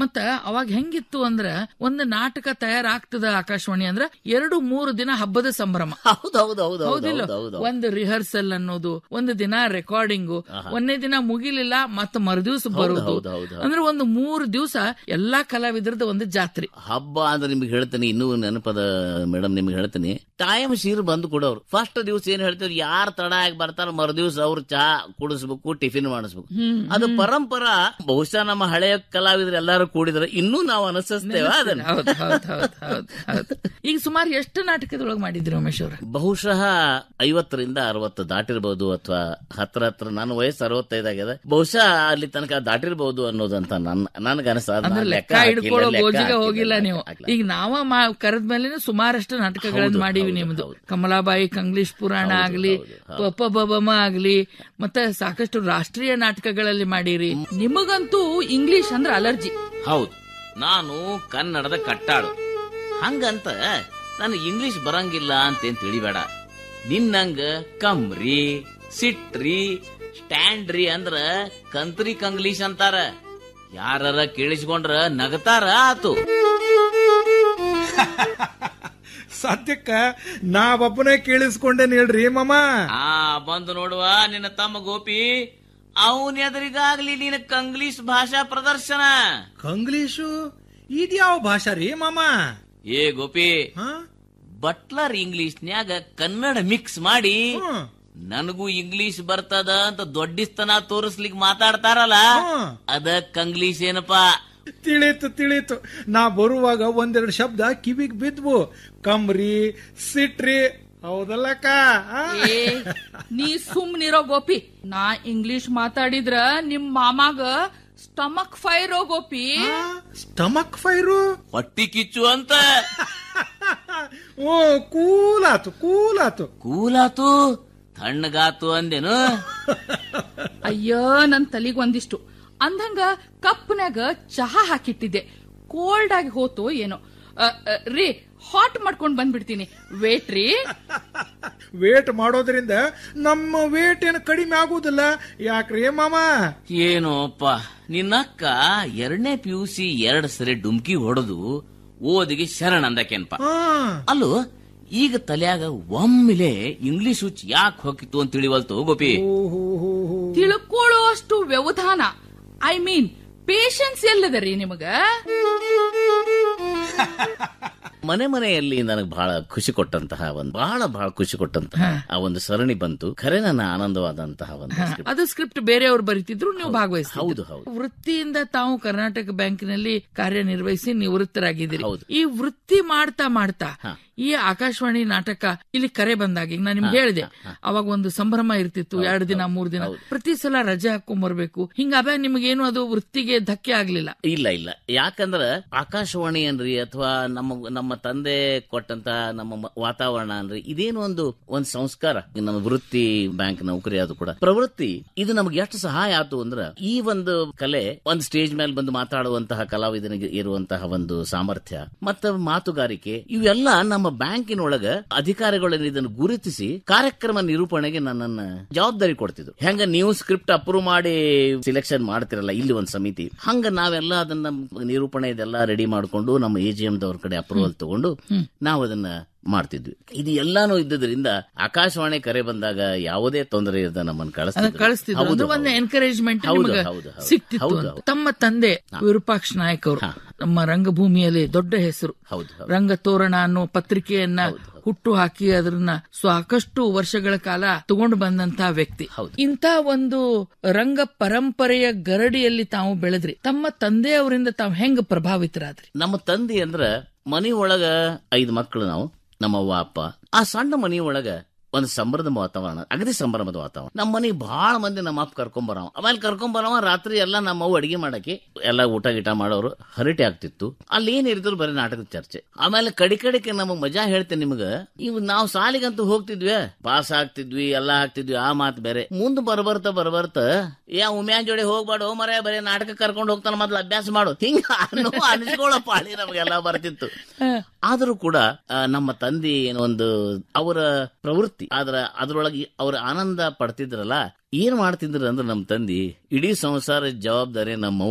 ಮತ್ತ ಅವಾಗ ಹೆಂಗಿತ್ತು ಅಂದ್ರ ಒಂದು ನಾಟಕ ತಯಾರಾಗ್ತದ ಆಕಾಶವಾಣಿ ಅಂದ್ರ ಎರಡು ಮೂರು ದಿನ ಹಬ್ಬದ ಸಂಭ್ರಮ ಹೌದು ಹೌದು ಹೌದು ಹೌದಿಲ್ಲ ಹೌದು ಹೌದು ಒಂದು ರಿಹರ್ಸಲ್ ಅನ್ನೋದು ಒಂದು ದಿನ ರೆಕಾರ್ಡಿಂಗು ಒಂದೇ ದಿನ ಮುಗಿಲಿಲ್ಲ ಮತ್ತ ಮರುದಿವ್ಸ ಬರುದು ಹೌದು, ಹೌದು, ಅಂದ್ರೆ ಒಂದು ಮೂರು ದಿವಸ ಎಲ್ಲಾ ಕಲಾವಿದರದ ಒಂದು ಜಾತ್ರೆ ಹಬ್ಬ ಅಂದ್ರೆ ನಿಮ್ಗೆ ಹೇಳ್ತೀನಿ ಇನ್ನೂ ನೆನಪದ ಮೇಡಮ್ ನಿಮ್ಗೆ ಹೇಳ್ತೀನಿ ಟೈಮ್ ಸೀರ್ ಬಂದು ಕೊಡೋರು ಫಸ್ಟ್ ದಿವಸ ಏನ್ ಹೇಳ್ತೀವಿ ಯಾರ್ ತಡ ಆಗಿ ಬರ್ತಾರ ಮರು ದಿವಸ ಅವ್ರು ಚಾ ಕುಡಿಸ್ಬೇಕು ಟಿಫಿನ್ ಮಾಡಿಸ್ಬೇಕು ಅದು ಪರಂಪರ ಬಹುಶಃ ನಮ್ಮ ಹಳೆಯ ಕಲಾವಿದ್ರು ಎಲ್ಲಾರು ಕೂಡಿದ್ರೆ ಇನ್ನೂ ನಾವು ಅನುಸರಿಸ್ತೇವ ಅದನ್ನ ಹೌದು ಹೌದು ಹೌದು ಹೌದು ಹೌದು ಈಗ ಸುಮಾರು ಎಷ್ಟು ನಾಟಕದೊಳಗೆ ಮಾಡಿದ್ರಿ ಉಮೇಶ್ ಅವ್ರ ಬಹುಶಃ ಐವತ್ತರಿಂದ ಅರವತ್ತು ದಾಟಿರ್ಬೋದು ಅಥವಾ ಹತ್ರ ಹತ್ರ ನನ್ನ ವಯಸ್ಸು ಅರವತ್ತೈದಾಗಿದೆ ಬಹುಶಃ ಅಲ್ಲಿ ತನಕ ದಾಟಿರ್ಬೋದು ಅನ್ನೋದಂತ ನನ್ ನನ್ಗ ಅಂದ್ರೆ ಲೆಕ್ಕ ಹಿಡ್ಕೊಳ್ಳೋ ಗೋಜಿಗೆ ಹೋಗಿಲ್ಲ ನೀವು ಈಗ ನಾವ ಕರೆದ ಮೇಲೆ ಸುಮಾರಷ್ಟು ನಾಟಕಗಳನ್ನ ಮಾಡೀವಿ ನಿಮ್ದು ಕಮಲಾಬಾಯಿ ಕಂಗ್ಲೀಷ್ ಪುರಾಣ ಆಗ್ಲಿ ಪಪ್ಪ ಬಬಮ ಆಗ್ಲಿ ಮತ್ತೆ ಸಾಕಷ್ಟು ರಾಷ್ಟ್ರೀಯ ನಾಟಕಗಳಲ್ಲಿ ಮಾಡಿರಿ ನಿಮಗಂತೂ ಇಂಗ್ಲಿಷ್ ಅಂದ್ರೆ ಅಲರ್ಜಿ ಹೌದು ನಾನು ಕನ್ನಡದ ಕಟ್ಟಾಳು ಹಂಗಂತ ನಾನು ಇಂಗ್ಲಿಷ್ ಬರಂಗಿಲ್ಲ ಅಂತೇನ್ ತಿಳಿಬೇಡ ನಿನ್ನಂಗ ಕಮ್ರಿ ಸಿಟ್ರಿ ಸ್ಟ್ಯಾಂಡ್ರಿ ಅಂದ್ರ ಕಂತ್ರಿ ಕಂಗ್ಲೀಷ್ ಅಂತಾರ ಯಾರ ಕೇಳಿಸ್ಕೊಂಡ್ರ ನಗತಾರ ಆತು ಸದ್ಯಕ್ಕ ನಾವೊಬ್ಬನೇ ಕೇಳಿಸ್ಕೊಂಡೇನ್ ಹೇಳ್ರಿ ಮಾಮ ಆ ಬಂದು ನೋಡುವ ನಿನ್ನ ತಮ್ಮ ಗೋಪಿ ಅವನ್ ಎದುರಿಗಾಗ್ಲಿ ನಿನ್ನ ಕಂಗ್ಲೀಷ್ ಭಾಷಾ ಪ್ರದರ್ಶನ ಕಂಗ್ಲೀಷು ಇದ್ಯಾವ ಭಾಷಾ ರೀ ಮಾಮ ಏ ಗೋಪಿ ಹಾ? ಬಟ್ಲರ್ ಇಂಗ್ಲಿಷ್ನ್ಯಾಗ ಕನ್ನಡ ಮಿಕ್ಸ್ ಮಾಡಿ ಹ್ಮ್. ನನಗೂ ಇಂಗ್ಲಿಷ್ ಬರ್ತದ ಅಂತ ದೊಡ್ಡಿಸ್ತನ ತೋರಿಸ್ಲಿಕ್ ಮಾತಾಡ್ತಾರಲ್ಲ ಹ್ಮ್. ಅದ ಕಂಗ್ಲೀಷ್ ಏನಪ್ಪಾ ತಿಳಿತು ತಿಳಿತು ನಾ ಬರುವಾಗ ಒಂದೆರಡು ಶಬ್ದ ಕಿವಿಗ್ ಬಿದ್ವು ಕಮ್ರಿ ಸಿಟ್ರಿ ಹೌದಲ್ಲಕ್ಕ ಆ? ಏ ನೀ ಸುಮ್ನಿರೋ ಗೋಪಿ ನಾ ಇಂಗ್ಲಿಷ್ ಮಾತಾಡಿದ್ರ ನಿಮ್ ಮಾಮಾಗ ಸ್ಟಮಕ್ ಫೈರೋ ಗೋಪಿ ಆ, ಸ್ಟಮಕ್ ಫೈರು ಹೊಟ್ಟಿ ಕಿಚ್ಚು ಅಂತ ಓ ಕೂಲಾತು ಕೂಲಾತು ಕೂಲಾತು ತಣ್ಣಗಾತು ಅಂದೇನು ಅಯ್ಯೋ ನನ್ ತಲಿಗ್ ಒಂದಿಷ್ಟು ಅಂದಂಗ ಕಪ್ನ್ಯಾಗ ಚಹಾ ಹಾಕಿಟ್ಟಿದ್ದೆ ಕೋಲ್ಡ್ ಆಗಿ ಹೋತೋ ಏನೋ ಅ, ಅ, ರೀ ಹಾಟ್ ಮಾಡ್ಕೊಂಡ್ ಬಂದ್ಬಿಡ್ತೀನಿ ವೇಟ್ ರೀ ವೇಟ್ ಮಾಡೋದ್ರಿಂದ ನಮ್ಮ ವೇಟ್ ಏನು ಕಡಿಮೆ ಆಗುದಿಲ್ಲ ಯಾಕ್ರಿ ಮಾಮ ಏನೋಪ್ಪ ನಿನ್ನಕ್ಕ ಎರಡನೇ ಪಿ ಯು ಸಿ ಎರಡ್ ಸರಿ ಡುಮ್ಕಿ ಹೊಡೆದು ಓದಿಗೆ ಶರಣ ಅಂದಕೇನ್ಪ ಹಾ ಅಲ್ಲೋ ಈಗ ತಲ್ಯಾಗ ಒಮ್ಮಿಲೆ ಇಂಗ್ಲಿಷ್ ಹುಚ್ಚ ಯಾಕೆ ಹೋಗಿತ್ತು ಅಂತ ತಿಳಿವಲ್ತು ಗೋಪಿ ತಿಳ್ಕೊಳ್ಳೋ ಅಷ್ಟು ವ್ಯವಧಾನ ಐ ಮೀನ್ ಪೇಶನ್ಸ್ ಎಲ್ಲದರಿ ನಿಮಗ ಮನೆ ಮನೆಯಲ್ಲಿ ನನಗೆ ಬಹಳ ಖುಷಿ ಕೊಟ್ಟಂತಹ ಒಂದು ಬಹಳ ಬಹಳ ಖುಷಿ ಕೊಟ್ಟಂತಹ ಆ ಒಂದು ಸರಣಿ ಬಂತು ಖರೆ ನನ್ನ ಆನಂದವಾದಂತಹ ಒಂದು script. ಅದು ಸ್ಕ್ರಿಪ್ಟ್ ಬೇರೆಯವರು ಬರೀತಿದ್ರು ನೀವು ಭಾಗವಹಿಸಿ ಹೌದು ಹೌದು ವೃತ್ತಿಯಿಂದ ತಾವು ಕರ್ನಾಟಕ ಬ್ಯಾಂಕಿನಲ್ಲಿ ಕಾರ್ಯನಿರ್ವಹಿಸಿ ನಿವೃತ್ತರಾಗಿದ್ದೀರಿ ಹೌದು. ಈ ವೃತ್ತಿ ಮಾಡ್ತಾ ಮಾಡ್ತಾ ಈ ಆಕಾಶವಾಣಿ ನಾಟಕ ಇಲ್ಲಿ ಕರೆ ಬಂದಾಗ ಈಗ ನಾನು ನಿಮ್ಗೆ ಹೇಳಿದೆ ಅವಾಗ ಒಂದು ಸಂಭ್ರಮ ಇರ್ತಿತ್ತು ಎರಡು ದಿನ ಮೂರ್ ದಿನ ಪ್ರತಿ ಸಲ ರಜೆ ಹಾಕೊಂಡ್ ಬರ್ಬೇಕು ಹಿಂಗಾಗ ನಿಮಗೇನು ಅದು ವೃತ್ತಿಗೆ ಧಕ್ಕೆ ಆಗ್ಲಿಲ್ಲ ಇಲ್ಲ ಇಲ್ಲ ಯಾಕಂದ್ರ ಆಕಾಶವಾಣಿ ಅನ್ರಿ ಅಥವಾ ನಮ್ಮ ನಮ್ಮ ತಂದೆ ಕೊಟ್ಟಂತ ನಮ್ಮ ಮ- ವಾತಾವರಣ ಅನ್ರಿ ಇದೇನು ಒಂದು ಒಂದು ಸಂಸ್ಕಾರ ನಮ್ಮ ವೃತ್ತಿ ಬ್ಯಾಂಕ್ ನೌಕರಿ ಅದು ಕೂಡ ಪ್ರವೃತ್ತಿ ಇದು ನಮ್ಗೆ ಎಷ್ಟು ಸಹಾಯ ಆಯ್ತು ಅಂದ್ರ ಈ ಒಂದು ಕಲೆ ಒಂದು ಸ್ಟೇಜ್ ಮೇಲೆ ಬಂದು ಮಾತಾಡುವಂತಹ ಕಲಾವಿದನಿಗೆ ಇರುವಂತಹ ಒಂದು ಸಾಮರ್ಥ್ಯ ಮತ್ತು ಮಾತುಗಾರಿಕೆ ಇವೆಲ್ಲ ನಮ್ಮ ಬ್ಯಾಂಕಿನೊಳಗ ಅಧಿಕಾರಿಗಳನ್ನ ಇದನ್ನು ಗುರುತಿಸಿ ಕಾರ್ಯಕ್ರಮ ನಿರೂಪಣೆಗೆ ನನ್ನನ್ನ ಜವಾಬ್ದಾರಿ ಕೊಡ್ತಿದ್ರು ಹೆಂಗ ನೀವು ಸ್ಕ್ರಿಪ್ಟ್ ಅಪ್ರೂವ್ ಮಾಡಿ ಸಿಲೆಕ್ಷನ್ ಮಾಡ್ತಿರಲ್ಲ ಇಲ್ಲಿ ಒಂದು ಸಮಿತಿ ಹಂಗ ನಾವೆಲ್ಲ ಅದನ್ನ ನಿರೂಪಣೆ ಇದೆಲ್ಲ ರೆಡಿ ಮಾಡ್ಕೊಂಡು ನಮ್ಮ ಎ ಜಿ ದವ್ರ ಕಡೆ ಅಪ್ರೂವಲ್ ತಗೊಂಡು ನಾವು ಅದನ್ನ ಮಾಡ್ತಿದ್ವಿ ಇದು ಎಲ್ಲಾನು ಇದ್ದದ್ರಿಂದ ಆಕಾಶವಾಣಿ ಕರೆ ಬಂದಾಗ ಯಾವುದೇ ತೊಂದರೆ ಇರದ ನಮ್ಮನ್ನ ಅದನ್ನ ಕಳಿಸ್ತಿದ್ರು ಕಳಿಸ್ತಿದ್ರು ಹೌದು, ಅಂದ್ರೆ ಒಂದು ಹೌದು. ಎನ್ಕರೇಜ್ಮೆಂಟ್ ಹೌದು, ನಿಮಗೆ ಹೌದು, ಹೌದು. ಸಿಕ್ತಿತ್ತು ಹೌದು, ಅಂತ. ಹೌದು. ತಮ್ಮ ತಂದೆ ವಿರೂಪಾಕ್ಷ ನಾಯಕ್ ಅವರು ನಮ್ಮ ರಂಗಭೂಮಿಯಲ್ಲಿ ದೊಡ್ಡ ಹೆಸರು ಹೌದು, ಹೌದು. ರಂಗತೋರಣ ಅನ್ನೋ ಪತ್ರಿಕೆಯನ್ನ ಹುಟ್ಟು ಹಾಕಿ ಅದನ್ನ ಸಾಕಷ್ಟು ವರ್ಷಗಳ ಕಾಲ ತಗೊಂಡು ಬಂದಂತ ವ್ಯಕ್ತಿ ಹೌದು. ಇಂತ ಒಂದು ರಂಗ ಪರಂಪರೆಯ ಗರಡಿಯಲ್ಲಿ ತಾವು ಬೆಳೆದ್ರಿ ತಮ್ಮ ತಂದೆಯವರಿಂದ ತಾವು ಹೆಂಗ್ ಪ್ರಭಾವಿತರಾದ್ರಿ ನಮ್ಮ ತಂದೆ ಅಂದ್ರ ಮನಿ ಒಳಗ ಐದು ಮಕ್ಕಳು ನಾವು ನಮ್ಮವ್ವ ಅಪ್ಪ ಆ ಸಣ್ಣ ಮನಿ ಒಳಗ ಒಂದು ಸಂಭ್ರಮದ ವಾತಾವರಣ ಅಗದಿ ಸಂಭ್ರಮದ ವಾತಾವರಣ ನಮ್ಮ ಮನೆಗೆ ಬಹಳ ಮಂದಿ ನಮ್ಮ ಅಪ್ಪ ಕರ್ಕೊಂಬರವ ಆಮೇಲೆ ಕರ್ಕೊಂಬರವ ರಾತ್ರಿ ಎಲ್ಲ ನಮ್ಮ ಅವ್ವ ಅಡಿಗೆ ಮಾಡಕ್ಕೆ ಎಲ್ಲ ಊಟ ಗೀಟ ಮಾಡೋರು ಹರಟೆ ಆಗ್ತಿತ್ತು ಅಲ್ಲಿ ಏನ್ ಇರಿದ್ರು ಬರೀ ನಾಟಕದ ಚರ್ಚೆ ಆಮೇಲೆ ಕಡಿ ಕಡಿಕೆ ನಮಗ್ ಮಜಾ ಹೇಳ್ತೇನೆ ನಿಮ್ಗ ಇವ್ ನಾವು ಸಾಲಿಗಂತೂ ಹೋಗ್ತಿದ್ವಿ ಪಾಸ್ ಆಗ್ತಿದ್ವಿ ಎಲ್ಲ ಆಗ್ತಿದ್ವಿ ಆ ಮಾತು ಬೇರೆ ಮುಂದ್ ಬರ್ಬರ್ತ ಬರ್ಬರ್ತ ಯಾ ಉಮ್ಯಾನ್ ಜೋಡಿ ಹೋಗ್ಬಾಡು ಮರ ಬರೀ ನಾಟಕ ಕರ್ಕೊಂಡು ಹೋಗ್ತಾನ ಮೊದ್ಲು ಅಭ್ಯಾಸ ಮಾಡು ಹಿಂಗ ಅನ್ನೋ ಅನಿಸ್ಕೊಳ್ಳೋ ಪಾಳಿ ನಮಗೆಲ್ಲ ಬರ್ತಿತ್ತು ಆದರೂ ಕೂಡ ಆ, ನಮ್ಮ ತಂದೆ ಏನೋ ಒಂದು ಅವರ ಪ್ರವೃತ್ತಿ ಆದ್ರ ಅದ್ರೊಳಗೆ ಅವ್ರ ಆನಂದ ಪಡ್ತಿದ್ರಲ್ಲ ಏನ್ ಮಾಡ್ತಿದ್ರು ಅಂದ್ರೆ ನಮ್ಮ ತಂದಿ ಇಡೀ ಸಂಸಾರ ಜವಾಬ್ದಾರಿ ನಮ್ಮ